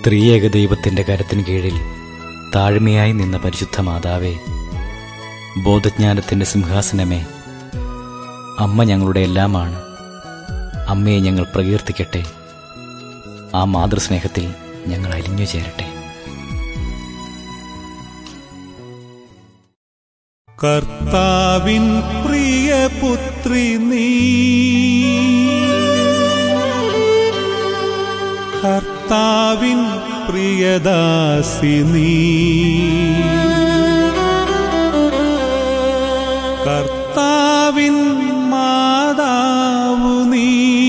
ത്രിയേക ദൈവത്തിന്റെ കരത്തിന് കീഴിൽ താഴ്മയായി നിന്ന പരിശുദ്ധ മാതാവേ ബോധജ്ഞാനത്തിന്റെ സിംഹാസനമേ അമ്മ ഞങ്ങളുടെ എല്ലാമാണ് അമ്മയെ ഞങ്ങൾ പ്രകീർത്തിക്കട്ടെ ആ മാതൃസ്നേഹത്തിൽ ഞങ്ങൾ അലിഞ്ഞു ചേരട്ടെ കർത്താവിൻ പ്രിയപുത്രി നീ കർത്താവിൻ പ്രിയദാസി നീ കർത്താവിൻ മാതാവു നീ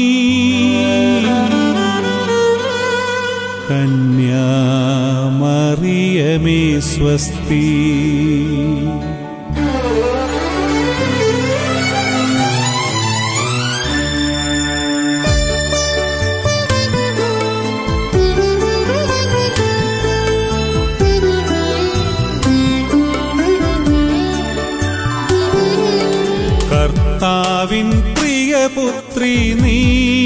കന്യാമറിയമേ സ്വസ്തി കർത്താവിൻ പ്രിയപുത്രി നീ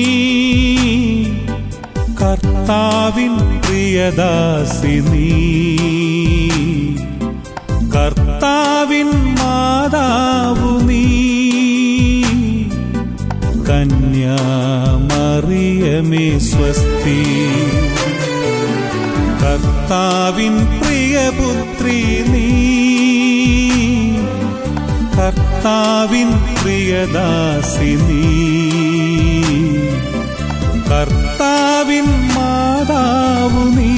കർത്താവിൻ പ്രിയദാസി നീ കർത്താവിൻ മാതാവു നീ കന്യാമറിയമേ സ്വസ്തി കർത്താവിൻ പ്രിയപുത്രി നീ കർത്താവിൻ പ്രിയദാസി നീ കർത്താവിൻ മാതാവു നീ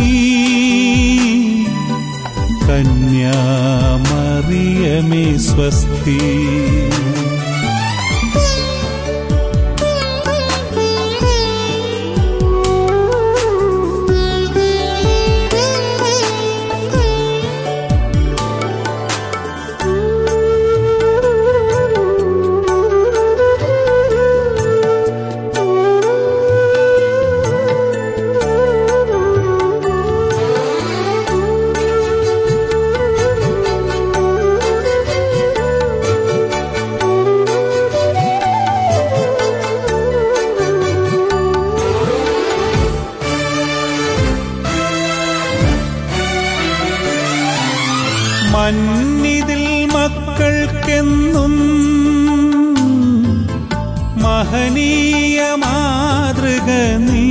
കന്യാമറിയമേ സ്വസ്തി മന്നിതിൽ മക്കൾക്കെന്നും മഹനീയ മാതൃക നീ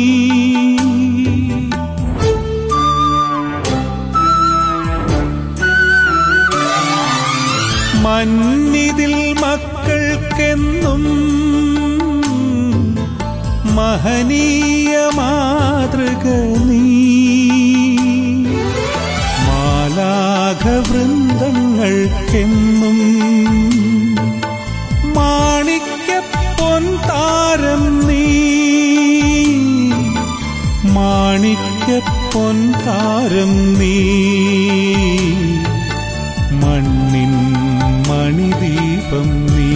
മന്നിതിൽ മക്കൾക്കെന്നും മഹനീയ മാതൃക നീ മാലാഘവൃന്ദങ്ങൾക്കെന്നും മാണിക്യ പൊൻതാരം നീ മാണിക്യ പൊൻതാരം നീ മണ്ണിൻ മണിദീപം നീ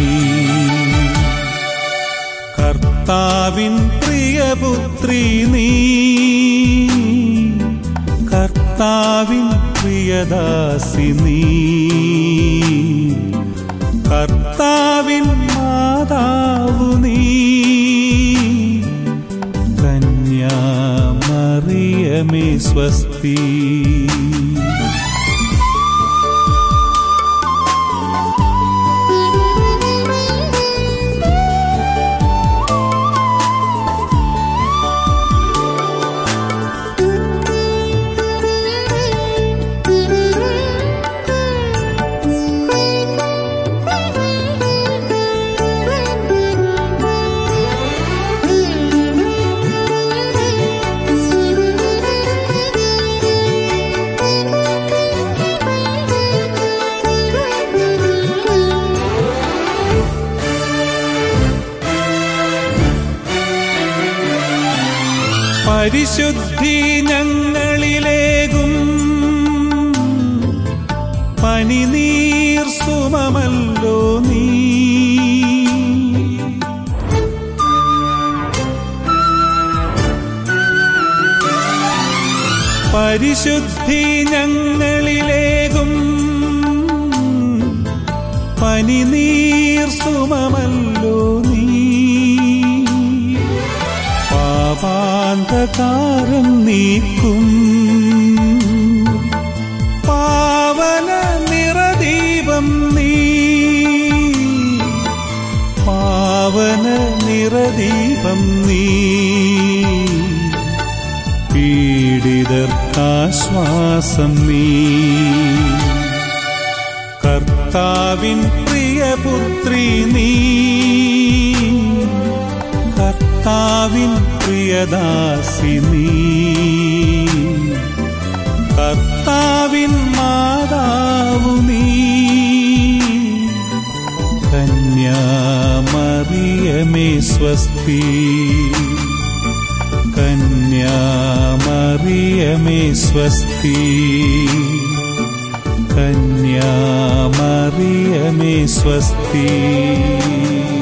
കർത്താവിൻ പ്രിയപുത്രി നീ കർത്താവിൻ പ്രിയദാസി നീ കർത്താവിൻ മാതാവു നീ കന്യാമറിയമേ സ്വസ്തി പരിശുദ്ധി ഞങ്ങളിലേകും പനിനീർ സുമമല്ലോ നീ പരിശുദ്ധി ഞങ്ങളിലേകും പനിനീർ സുമമല്ലോ നീ പാപാ പാപാന്തകാരം നീക്കും പാവന നിറദീപം നീ പാവന നിറദീപം നീ പീഡിതർക്കാശ്വാസം നീ കർത്താവിൻ പ്രിയപുത്രി നീ കർത്താവിൻ പ്രിയദാസി നീ കർത്താവിൻ മാതാവു നീ കന്യാമറിയമേ സ്വസ്തി കന്യാമറിയമേ സ്വസ്തി കന്യാമറിയമേ സ്വസ്തി